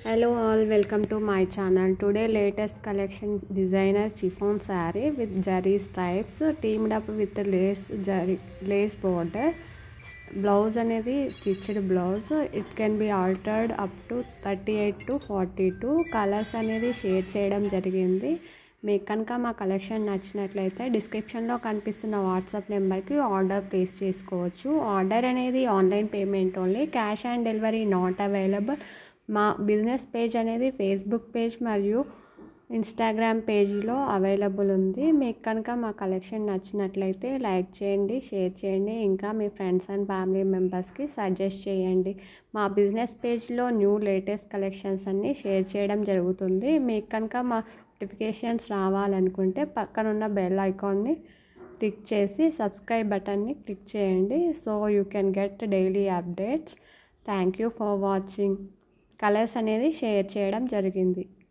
Hello all, welcome to my channel. Today latest collection designer chiffon saree with zari stripes teamed up with the lace zari lace border. Blouse అనేది stitched blouse it can be altered up to thirty eight to forty two colours అనేది share చేయడం జరిగింది మీకు కనుక మా collection నచ్చినట్లయితే డిస్క్రిప్షన్లో కనిపిస్తున్న వాట్సాప్ నెంబర్కి ఆర్డర్ ప్లేస్ చేసుకోవచ్చు ఆర్డర్ అనేది online payment only cash on delivery not available మా బిజినెస్ పేజ్ అనేది ఫేస్బుక్ పేజ్ మరియు ఇన్స్టాగ్రామ్ పేజీలో అవైలబుల్ ఉంది మీకు కనుక మా కలెక్షన్ నచ్చినట్లయితే లైక్ చేయండి షేర్ చేయండి ఇంకా మీ ఫ్రెండ్స్ అండ్ ఫ్యామిలీ మెంబర్స్కి సజెస్ట్ చేయండి మా బిజినెస్ పేజ్లో న్యూ లేటెస్ట్ కలెక్షన్స్ అన్నీ షేర్ చేయడం జరుగుతుంది మీకు కనుక మా నోటిఫికేషన్స్ రావాలనుకుంటే పక్కనున్న బెల్ ఐకాన్ని క్లిక్ చేసి సబ్స్క్రైబ్ బటన్ని క్లిక్ చేయండి so you can get daily updates thank you for watching colours అనేది షేర్ చేయడం జరిగింది